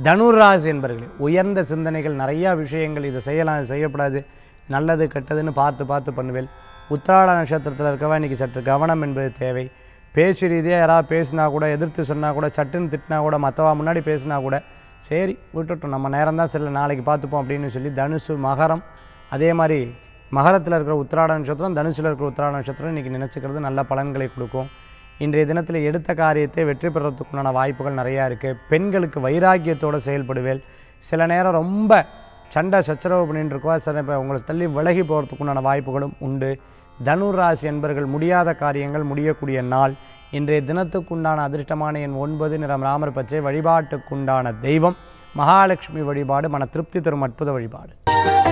தனுராசி என்பர்களே உயர்ந்த சிந்தனைகள் நிறையா விஷயங்கள் இதை செய்யலாம் இது செய்யக்கூடாது நல்லது கெட்டதுன்னு பார்த்து பார்த்து பண்ணுவேன் உத்திராட நட்சத்திரத்தில் இருக்கவா இன்றைக்கி சற்று கவனம் என்பது தேவை பேச்சு ரீதியாக யாராவது பேசினா கூட எதிர்த்து சொன்னால் கூட சட்டுன்னு திட்டினா கூட மற்றவா முன்னாடி பேசினா கூட சரி விட்டுட்டோம் நம்ம நேரம் தான் சரி நாளைக்கு பார்த்துப்போம் அப்படின்னு சொல்லி தனுசு மகரம் அதே மாதிரி மகரத்தில் இருக்கிற உத்திராட நட்சத்திரம் தனுசில் இருக்கிற உத்திராட நட்சத்திரம் இன்றைக்கி நினச்சிக்கிறது நல்ல பலன்களை கொடுக்கும் இன்றைய தினத்தில் எடுத்த காரியத்தை வெற்றி பெறத்துக்குண்டான வாய்ப்புகள் நிறையா இருக்குது பெண்களுக்கு வைராக்கியத்தோடு செயல்படுவேல் சில நேரம் ரொம்ப சண்டை சச்சரவு பண்ணிட்டு இருக்கோம் சில இப்போ உங்களை தள்ளி விலகி போகிறதுக்குண்டான வாய்ப்புகளும் உண்டு தனுர் ராசி என்பர்கள் முடியாத காரியங்கள் முடியக்கூடிய நாள் இன்றைய தினத்துக்குண்டான அதிர்ஷ்டமான எண் ஒன்பது நிறம் ராமர் பச்சை வழிபாட்டுக்குண்டான தெய்வம் மகாலட்சுமி வழிபாடு மன திருப்தி தரும் அற்புத வழிபாடு